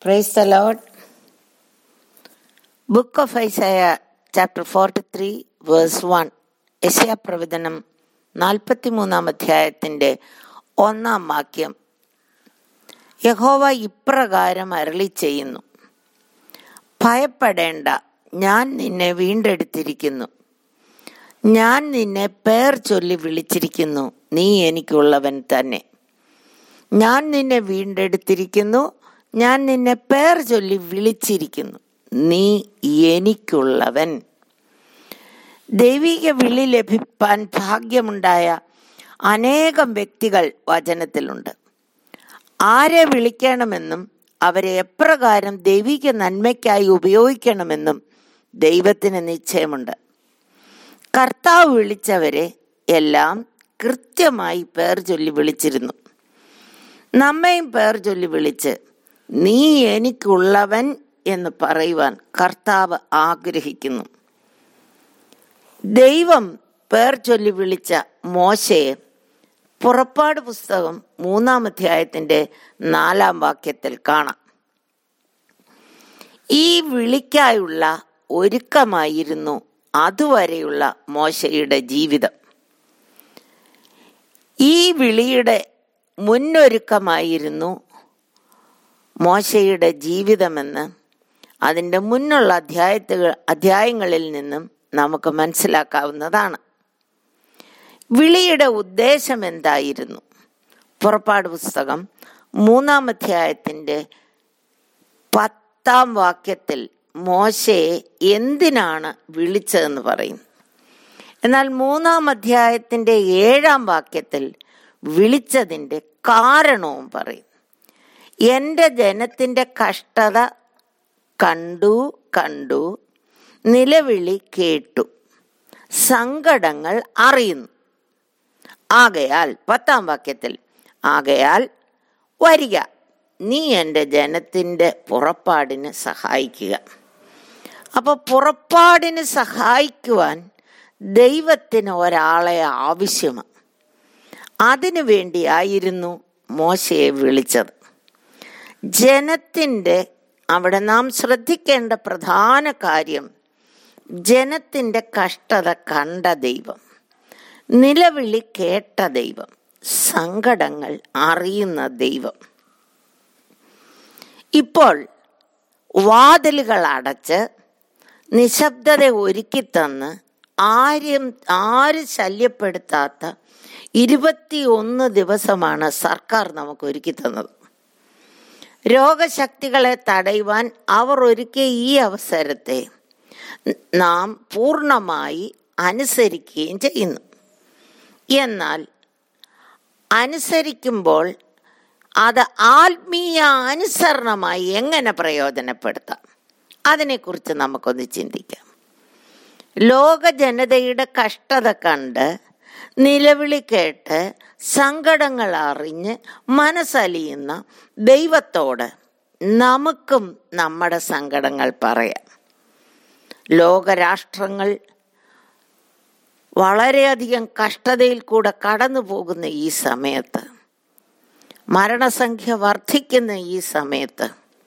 Praise the Lord. Book of Isaiah, chapter 43, verse 1. യശയാ പ്രവചനം നാൽപ്പത്തിമൂന്നാം അധ്യായത്തിന്റെ ഒന്നാം വാക്യം യഹോവ ഇപ്രകാരം അരളി ചെയ്യുന്നു ഭയപ്പെടേണ്ട ഞാൻ നിന്നെ വീണ്ടെടുത്തിരിക്കുന്നു ഞാൻ നിന്നെ പേർ ചൊല്ലി വിളിച്ചിരിക്കുന്നു നീ എനിക്കുള്ളവൻ തന്നെ ഞാൻ നിന്നെ വീണ്ടെടുത്തിരിക്കുന്നു ഞാൻ നിന്നെ പേർ ചൊല്ലി വിളിച്ചിരിക്കുന്നു നീ എനിക്കുള്ളവൻ ദൈവിക വിളി ലഭിപ്പാൻ ഭാഗ്യമുണ്ടായ അനേകം വ്യക്തികൾ വചനത്തിലുണ്ട് ആരെ വിളിക്കണമെന്നും അവരെ എപ്രകാരം ദൈവിക നന്മയ്ക്കായി ഉപയോഗിക്കണമെന്നും ദൈവത്തിന് നിശ്ചയമുണ്ട് കർത്താവ് വിളിച്ചവരെ എല്ലാം കൃത്യമായി പേർ ചൊല്ലി വിളിച്ചിരുന്നു നമ്മയും പേർ ചൊല്ലി വിളിച്ച് നീ എനിക്കുള്ളവൻ എന്ന് പറയുവാൻ കർത്താവ് ആഗ്രഹിക്കുന്നു ദൈവം പേർ ചൊല്ലി വിളിച്ച മോശയെ പുറപ്പാട് പുസ്തകം മൂന്നാം അധ്യായത്തിന്റെ നാലാം വാക്യത്തിൽ കാണാം ഈ വിളിക്കായുള്ള ഒരുക്കമായിരുന്നു അതുവരെയുള്ള മോശയുടെ ജീവിതം ഈ വിളിയുടെ മുന്നൊരുക്കമായിരുന്നു മോശയുടെ ജീവിതമെന്ന് അതിൻ്റെ മുന്നുള്ള അധ്യായത്തുകൾ അധ്യായങ്ങളിൽ നിന്നും നമുക്ക് മനസ്സിലാക്കാവുന്നതാണ് വിളിയുടെ ഉദ്ദേശം എന്തായിരുന്നു പുറപ്പാട് പുസ്തകം മൂന്നാം അധ്യായത്തിൻ്റെ പത്താം വാക്യത്തിൽ മോശയെ എന്തിനാണ് വിളിച്ചതെന്ന് പറയും എന്നാൽ മൂന്നാം അധ്യായത്തിൻ്റെ ഏഴാം വാക്യത്തിൽ വിളിച്ചതിൻ്റെ കാരണവും പറയും എൻ്റെ ജനത്തിൻ്റെ കഷ്ടത കണ്ടു കണ്ടു നിലവിളി കേട്ടു സങ്കടങ്ങൾ അറിയുന്നു ആകയാൽ പത്താം വാക്യത്തിൽ ആകയാൽ വരിക നീ എൻ്റെ ജനത്തിൻ്റെ പുറപ്പാടിന് സഹായിക്കുക അപ്പോൾ പുറപ്പാടിന് സഹായിക്കുവാൻ ദൈവത്തിന് ഒരാളെ ആവശ്യമാണ് അതിനു വേണ്ടിയായിരുന്നു മോശയെ വിളിച്ചത് ജനത്തിൻ്റെ അവിടെ നാം ശ്രദ്ധിക്കേണ്ട പ്രധാന കാര്യം ജനത്തിൻ്റെ കഷ്ടത കണ്ട ദൈവം നിലവിളി കേട്ട ദൈവം സങ്കടങ്ങൾ അറിയുന്ന ദൈവം ഇപ്പോൾ വാതിലുകൾ അടച്ച് നിശബ്ദത ഒരുക്കിത്തന്ന് ആരും ആരും ശല്യപ്പെടുത്താത്ത ഇരുപത്തിയൊന്ന് ദിവസമാണ് സർക്കാർ നമുക്ക് ഒരുക്കി തന്നത് രോഗശക്തികളെ തടയുവാൻ അവർ ഒരുക്കിയ ഈ അവസരത്തെ നാം പൂർണ്ണമായി അനുസരിക്കുകയും ചെയ്യുന്നു എന്നാൽ അനുസരിക്കുമ്പോൾ അത് ആത്മീയ അനുസരണമായി എങ്ങനെ പ്രയോജനപ്പെടുത്താം അതിനെക്കുറിച്ച് നമുക്കൊന്ന് ചിന്തിക്കാം ലോക ജനതയുടെ കഷ്ടത കണ്ട് നിലവിളി കേട്ട് സങ്കടങ്ങൾ അറിഞ്ഞ് മനസ്സലിയുന്ന ദൈവത്തോട് നമുക്കും നമ്മുടെ സങ്കടങ്ങൾ പറയാം ലോകരാഷ്ട്രങ്ങൾ വളരെയധികം കഷ്ടതയിൽ കൂടെ കടന്നു പോകുന്ന ഈ സമയത്ത് മരണസംഖ്യ വർദ്ധിക്കുന്ന ഈ സമയത്ത്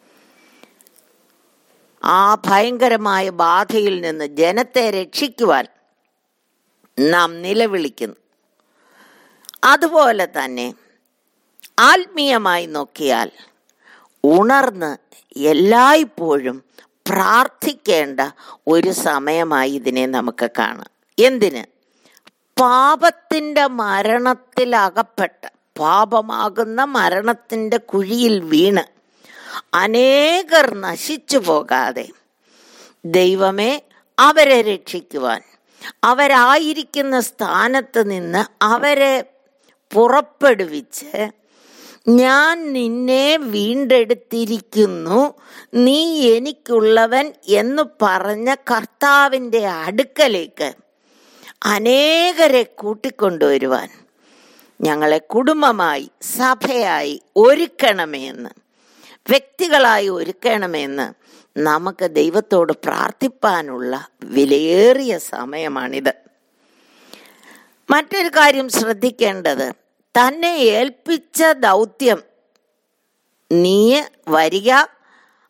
ആ ഭയങ്കരമായ ബാധയിൽ നിന്ന് ജനത്തെ രക്ഷിക്കുവാൻ നാം നിലവിളിക്കുന്നു അതുപോലെ തന്നെ ആത്മീയമായി നോക്കിയാൽ ഉണർന്ന് എല്ലായ്പ്പോഴും പ്രാർത്ഥിക്കേണ്ട ഒരു സമയമായി ഇതിനെ നമുക്ക് കാണാം എന്തിന് പാപത്തിൻ്റെ മരണത്തിൽ അകപ്പെട്ട പാപമാകുന്ന മരണത്തിൻ്റെ കുഴിയിൽ വീണ് അനേകർ നശിച്ചു പോകാതെ ദൈവമേ അവരെ രക്ഷിക്കുവാൻ അവരായിരിക്കുന്ന സ്ഥാനത്ത് നിന്ന് അവരെ പുറപ്പെടുവിച്ച് ഞാൻ നിന്നെ വീണ്ടെടുത്തിരിക്കുന്നു നീ എനിക്കുള്ളവൻ എന്ന് പറഞ്ഞ കർത്താവിൻ്റെ അടുക്കലേക്ക് അനേകരെ കൂട്ടിക്കൊണ്ടുവരുവാൻ ഞങ്ങളെ കുടുംബമായി സഭയായി ഒരുക്കണമേ എന്ന് വ്യക്തികളായി ഒരുക്കണമെന്ന് നമുക്ക് ദൈവത്തോട് പ്രാർത്ഥിപ്പാനുള്ള വിലയേറിയ സമയമാണിത് മറ്റൊരു കാര്യം ശ്രദ്ധിക്കേണ്ടത് തന്നെ ഏൽപ്പിച്ച ദൗത്യം നീ വരിക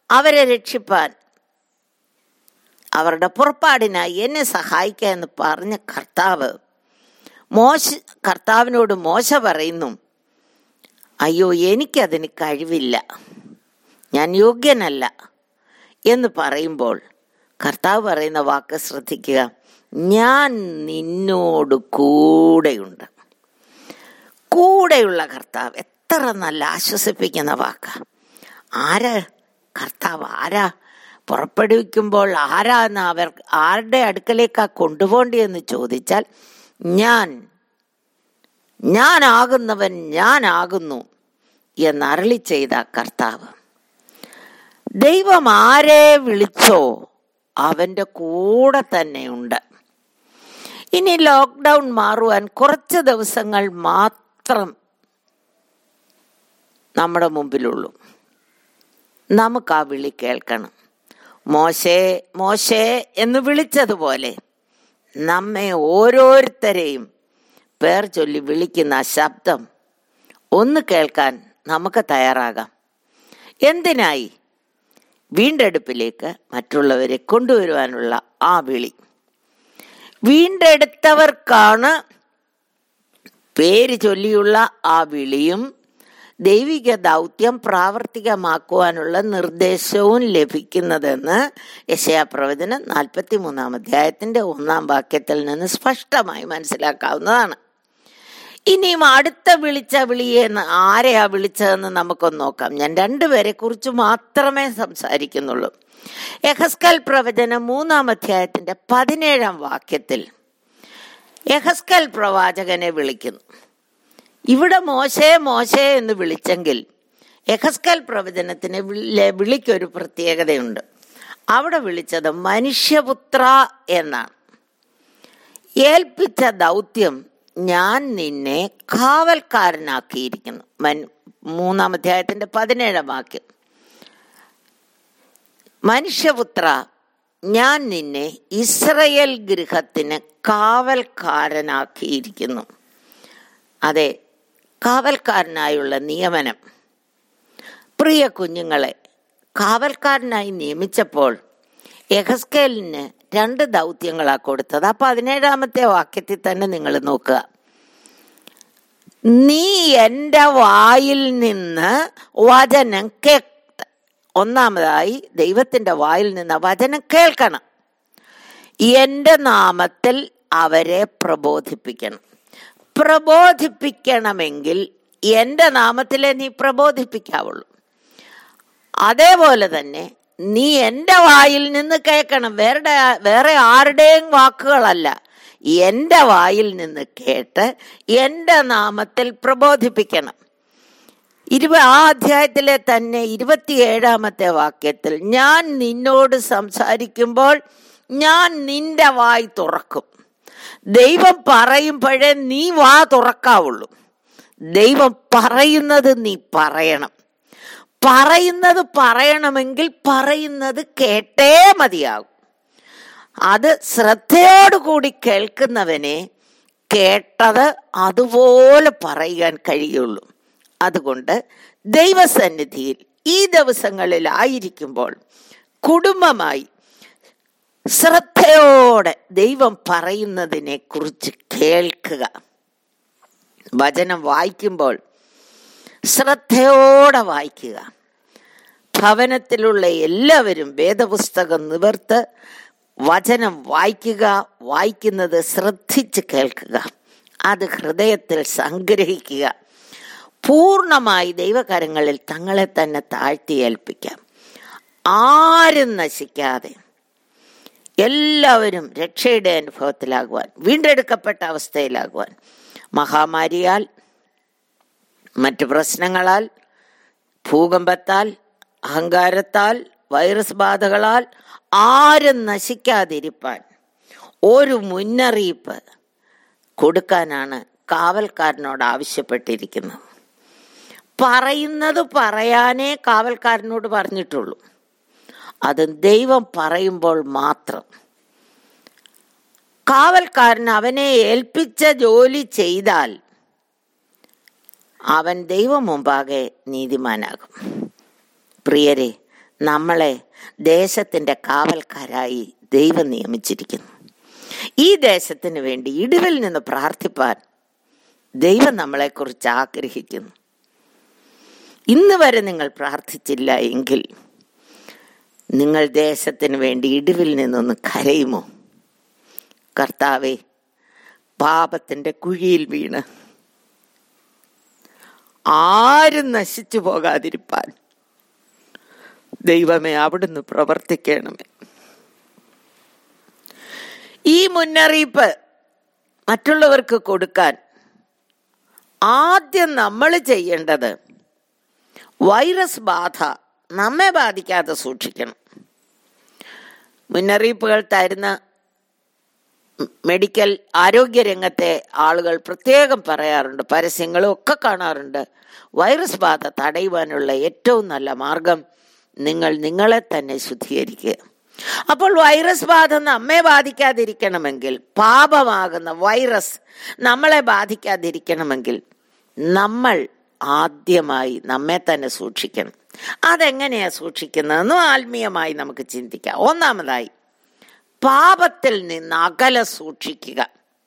അവരെ രക്ഷിപ്പാൻ അവരുടെ പുറപ്പാടിനായി എന്നെ സഹായിക്കുക എന്ന് പറഞ്ഞ കർത്താവ് മോശ കർത്താവിനോട് മോശ പറയുന്നു അയ്യോ എനിക്കതിന് കഴിവില്ല ഞാൻ യോഗ്യനല്ല എന്ന് പറയുമ്പോൾ കർത്താവ് പറയുന്ന വാക്ക് ശ്രദ്ധിക്കുക ഞാൻ നിന്നോട് കൂടെയുണ്ട് കൂടെയുള്ള കർത്താവ് എത്ര നല്ല ആശ്വസിപ്പിക്കുന്ന വാക്ക ആരാ കർത്താവ് ആരാ പുറപ്പെടുവിക്കുമ്പോൾ ആരാന്ന് അവർ ആരുടെ അടുക്കലേക്കാ കൊണ്ടുപോകേണ്ടതെന്ന് ചോദിച്ചാൽ ഞാൻ ഞാനാകുന്നവൻ ഞാനാകുന്നു എന്നരളി ചെയ്ത കർത്താവ് ദൈവം ആരെ വിളിച്ചോ അവന്റെ കൂടെ തന്നെയുണ്ട് ഇനി ലോക്ക്ഡൗൺ മാറുവാൻ കുറച്ച് ദിവസങ്ങൾ മാത്രം നമ്മുടെ മുമ്പിലുള്ളൂ നമുക്ക് ആ വിളി കേൾക്കണം മോശേ മോശേ എന്ന് വിളിച്ചതുപോലെ നമ്മെ ഓരോരുത്തരെയും പേർ ചൊല്ലി വിളിക്കുന്ന ആ ശബ്ദം ഒന്ന് കേൾക്കാൻ നമുക്ക് തയ്യാറാകാം എന്തിനായി വീണ്ടെടുപ്പിലേക്ക് മറ്റുള്ളവരെ കൊണ്ടുവരുവാനുള്ള ആ വിളി വീണ്ടെടുത്തവർക്കാണ് പേര് ചൊല്ലിയുള്ള ആ വിളിയും ദൈവിക ദൗത്യം പ്രാവർത്തികമാക്കുവാനുള്ള നിർദ്ദേശവും ലഭിക്കുന്നതെന്ന് യശയാപ്രവചനം നാൽപ്പത്തി മൂന്നാം അധ്യായത്തിന്റെ ഒന്നാം വാക്യത്തിൽ നിന്ന് സ്പഷ്ടമായി മനസ്സിലാക്കാവുന്നതാണ് ഇനിയും അടുത്ത വിളിച്ച വിളിയെ ആരെയാ വിളിച്ചതെന്ന് നമുക്കൊന്ന് നോക്കാം ഞാൻ രണ്ടുപേരെ കുറിച്ച് മാത്രമേ സംസാരിക്കുന്നുള്ളൂ യഹസ്കൽ പ്രവചനം മൂന്നാം അധ്യായത്തിന്റെ പതിനേഴാം വാക്യത്തിൽ യഹസ്കൽ പ്രവാചകനെ വിളിക്കുന്നു ഇവിടെ മോശേ മോശേ എന്ന് വിളിച്ചെങ്കിൽ യഹസ്കൽ പ്രവചനത്തിന് വിളിക്കൊരു പ്രത്യേകതയുണ്ട് അവിടെ വിളിച്ചത് മനുഷ്യപുത്ര എന്നാണ് ഏൽപ്പിച്ച ദൗത്യം ഞാൻ നിന്നെ കാവൽക്കാരനാക്കിയിരിക്കുന്നു മൻ മൂന്നാം അധ്യായത്തിന്റെ പതിനേഴാം വാക്യം മനുഷ്യപുത്ര ഞാൻ നിന്നെ ഇസ്രയേൽ ഗൃഹത്തിന് കാവൽക്കാരനാക്കിയിരിക്കുന്നു അതെ കാവൽക്കാരനായുള്ള നിയമനം പ്രിയ കുഞ്ഞുങ്ങളെ കാവൽക്കാരനായി നിയമിച്ചപ്പോൾ യഹസ്കേലിന് രണ്ട് ദൗത്യങ്ങളാ കൊടുത്തത് ആ പതിനേഴാമത്തെ വാക്യത്തിൽ തന്നെ നിങ്ങൾ നോക്കുക നീ എൻ്റെ വായിൽ നിന്ന് വചനം കേ ഒന്നാമതായി ദൈവത്തിന്റെ വായിൽ നിന്ന് വചനം കേൾക്കണം എൻ്റെ നാമത്തിൽ അവരെ പ്രബോധിപ്പിക്കണം പ്രബോധിപ്പിക്കണമെങ്കിൽ എൻ്റെ നാമത്തിലെ നീ പ്രബോധിപ്പിക്കാവുള്ളൂ അതേപോലെ തന്നെ നീ എൻ്റെ വായിൽ നിന്ന് കേൾക്കണം വേറെ വേറെ ആരുടെയും വാക്കുകളല്ല എൻ്റെ വായിൽ നിന്ന് കേട്ട് എൻ്റെ നാമത്തിൽ പ്രബോധിപ്പിക്കണം ഇരുപ ആ അധ്യായത്തിലെ തന്നെ ഇരുപത്തിയേഴാമത്തെ വാക്യത്തിൽ ഞാൻ നിന്നോട് സംസാരിക്കുമ്പോൾ ഞാൻ നിന്റെ വായി തുറക്കും ദൈവം പറയുമ്പോഴേ നീ വാ തുറക്കാവുള്ളൂ ദൈവം പറയുന്നത് നീ പറയണം പറയുന്നത് പറയണമെങ്കിൽ പറയുന്നത് കേട്ടേ മതിയാകും അത് ശ്രദ്ധയോടുകൂടി കേൾക്കുന്നവനെ കേട്ടത് അതുപോലെ പറയാൻ കഴിയുള്ളൂ അതുകൊണ്ട് ദൈവസന്നിധിയിൽ ഈ ദിവസങ്ങളിലായിരിക്കുമ്പോൾ കുടുംബമായി ശ്രദ്ധയോടെ ദൈവം പറയുന്നതിനെ കുറിച്ച് കേൾക്കുക വചനം വായിക്കുമ്പോൾ ശ്രദ്ധയോടെ വായിക്കുക ഭവനത്തിലുള്ള എല്ലാവരും വേദപുസ്തകം നിവർത്ത് വചനം വായിക്കുക വായിക്കുന്നത് ശ്രദ്ധിച്ച് കേൾക്കുക അത് ഹൃദയത്തിൽ സംഗ്രഹിക്കുക പൂർണ്ണമായി ദൈവകരങ്ങളിൽ തങ്ങളെ തന്നെ താഴ്ത്തി ഏൽപ്പിക്കാം ആരും നശിക്കാതെ എല്ലാവരും രക്ഷയുടെ അനുഭവത്തിലാകുവാൻ വീണ്ടെടുക്കപ്പെട്ട അവസ്ഥയിലാകുവാൻ മഹാമാരിയാൽ മറ്റു പ്രശ്നങ്ങളാൽ ഭൂകമ്പത്താൽ അഹങ്കാരത്താൽ വൈറസ് ബാധകളാൽ ആരും നശിക്കാതിരിപ്പാൻ ഒരു മുന്നറിയിപ്പ് കൊടുക്കാനാണ് കാവൽക്കാരനോട് ആവശ്യപ്പെട്ടിരിക്കുന്നത് പറയുന്നത് പറയാനേ കാവൽക്കാരനോട് പറഞ്ഞിട്ടുള്ളൂ അത് ദൈവം പറയുമ്പോൾ മാത്രം കാവൽക്കാരൻ അവനെ ഏൽപ്പിച്ച ജോലി ചെയ്താൽ അവൻ ദൈവം മുമ്പാകെ നീതിമാനാകും പ്രിയരെ നമ്മളെ ദേശത്തിൻ്റെ കാവൽക്കാരായി ദൈവം നിയമിച്ചിരിക്കുന്നു ഈ ദേശത്തിന് വേണ്ടി ഇടിവിൽ നിന്ന് പ്രാർത്ഥിപ്പാൻ ദൈവം നമ്മളെക്കുറിച്ച് ആഗ്രഹിക്കുന്നു ഇന്ന് വരെ നിങ്ങൾ പ്രാർത്ഥിച്ചില്ല എങ്കിൽ നിങ്ങൾ ദേശത്തിന് വേണ്ടി ഇടിവിൽ നിന്നൊന്ന് കരയുമോ കർത്താവെ പാപത്തിൻ്റെ കുഴിയിൽ വീണ് ആരും നശിച്ചു പോകാതിരിപ്പാൻ ദൈവമേ അവിടുന്ന് പ്രവർത്തിക്കണമേ ഈ മുന്നറിയിപ്പ് മറ്റുള്ളവർക്ക് കൊടുക്കാൻ ആദ്യം നമ്മൾ ചെയ്യേണ്ടത് വൈറസ് ബാധ നമ്മെ ബാധിക്കാതെ സൂക്ഷിക്കണം മുന്നറിയിപ്പുകൾ തരുന്ന മെഡിക്കൽ ആരോഗ്യ രംഗത്തെ ആളുകൾ പ്രത്യേകം പറയാറുണ്ട് പരസ്യങ്ങളും ഒക്കെ കാണാറുണ്ട് വൈറസ് ബാധ തടയുവാനുള്ള ഏറ്റവും നല്ല മാർഗം നിങ്ങൾ നിങ്ങളെ തന്നെ ശുദ്ധീകരിക്കുക അപ്പോൾ വൈറസ് ബാധ നമ്മെ ബാധിക്കാതിരിക്കണമെങ്കിൽ പാപമാകുന്ന വൈറസ് നമ്മളെ ബാധിക്കാതിരിക്കണമെങ്കിൽ നമ്മൾ ആദ്യമായി നമ്മെ തന്നെ സൂക്ഷിക്കണം അതെങ്ങനെയാ സൂക്ഷിക്കുന്നതെന്നും ആത്മീയമായി നമുക്ക് ചിന്തിക്കാം ഒന്നാമതായി പാപത്തിൽ നിന്ന് അകലെ സൂക്ഷിക്കുക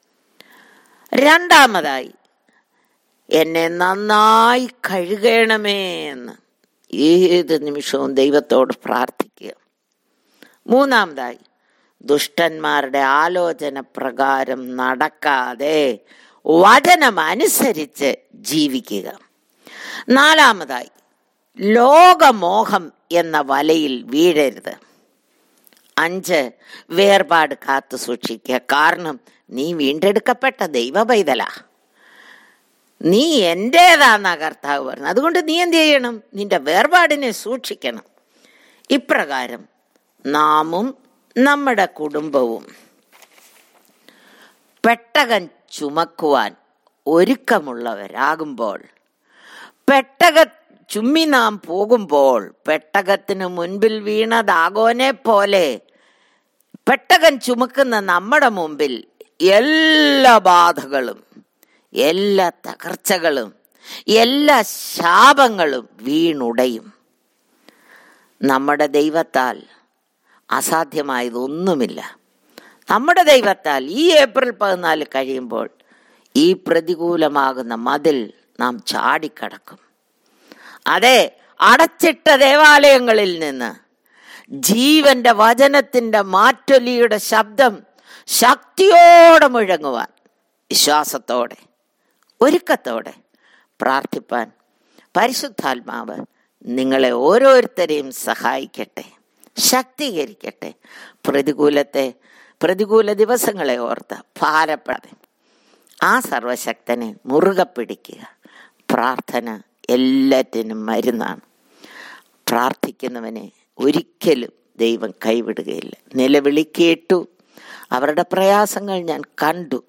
രണ്ടാമതായി എന്നെ നന്നായി കഴുകണമേ എന്ന് ഏത് നിമിഷവും ദൈവത്തോട് പ്രാർത്ഥിക്കുക മൂന്നാമതായി ദുഷ്ടന്മാരുടെ ആലോചന പ്രകാരം നടക്കാതെ വചനം അനുസരിച്ച് ജീവിക്കുക നാലാമതായി ലോകമോഹം എന്ന വലയിൽ വീഴരുത് അഞ്ച് വേർപാട് കാത്തു സൂക്ഷിക്കുക കാരണം നീ വീണ്ടെടുക്കപ്പെട്ട ദൈവ പൈതലാ നീ എൻ്റേതാന്നാ കർത്താവ് പറഞ്ഞു അതുകൊണ്ട് നീ എന്ത് ചെയ്യണം നിന്റെ വേർപാടിനെ സൂക്ഷിക്കണം ഇപ്രകാരം നാമും നമ്മുടെ കുടുംബവും പെട്ടകൻ ചുമക്കുവാൻ ഒരുക്കമുള്ളവരാകുമ്പോൾ പെട്ടക ചുമ്മി നാം പോകുമ്പോൾ പെട്ടകത്തിന് മുൻപിൽ വീണ ദാഗോനെ പോലെ പെട്ടകൻ ചുമക്കുന്ന നമ്മുടെ മുമ്പിൽ എല്ലാ ബാധകളും എല്ലാ തകർച്ചകളും എല്ലാ ശാപങ്ങളും വീണുടയും നമ്മുടെ ദൈവത്താൽ അസാധ്യമായതൊന്നുമില്ല നമ്മുടെ ദൈവത്താൽ ഈ ഏപ്രിൽ പതിനാല് കഴിയുമ്പോൾ ഈ പ്രതികൂലമാകുന്ന മതിൽ നാം ചാടിക്കടക്കും അതെ അടച്ചിട്ട ദേവാലയങ്ങളിൽ നിന്ന് ജീവന്റെ വചനത്തിന്റെ മാറ്റൊലിയുടെ ശബ്ദം ശക്തിയോടെ മുഴങ്ങുവാൻ വിശ്വാസത്തോടെ ഒരുക്കത്തോടെ പ്രാർത്ഥിപ്പാൻ പരിശുദ്ധാത്മാവ് നിങ്ങളെ ഓരോരുത്തരെയും സഹായിക്കട്ടെ ശക്തീകരിക്കട്ടെ പ്രതികൂലത്തെ പ്രതികൂല ദിവസങ്ങളെ ഓർത്ത് ഭാരപ്പെടാതെ ആ സർവശക്തനെ മുറുകെ പിടിക്കുക പ്രാർത്ഥന എല്ലാറ്റിനും മരുന്നാണ് പ്രാർത്ഥിക്കുന്നവനെ ഒരിക്കലും ദൈവം കൈവിടുകയില്ല നിലവിളി കേട്ടു അവരുടെ പ്രയാസങ്ങൾ ഞാൻ കണ്ടു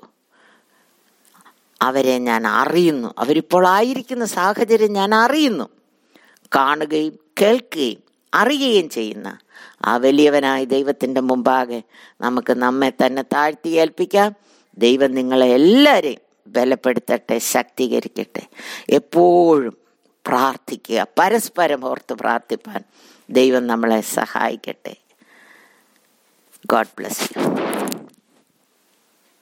അവരെ ഞാൻ അറിയുന്നു അവരിപ്പോൾ ആയിരിക്കുന്ന സാഹചര്യം ഞാൻ അറിയുന്നു കാണുകയും കേൾക്കുകയും അറിയുകയും ചെയ്യുന്ന ആ വലിയവനായ ദൈവത്തിൻ്റെ മുമ്പാകെ നമുക്ക് നമ്മെ തന്നെ താഴ്ത്തി ഏൽപ്പിക്കാം ദൈവം നിങ്ങളെ എല്ലാവരെയും ബലപ്പെടുത്തട്ടെ ശക്തീകരിക്കട്ടെ എപ്പോഴും പ്രാർത്ഥിക്കുക പരസ്പരം ഓർത്ത് പ്രാർത്ഥിപ്പാൻ ദൈവം നമ്മളെ സഹായിക്കട്ടെ ഗോഡ് ബ്ലസ് യു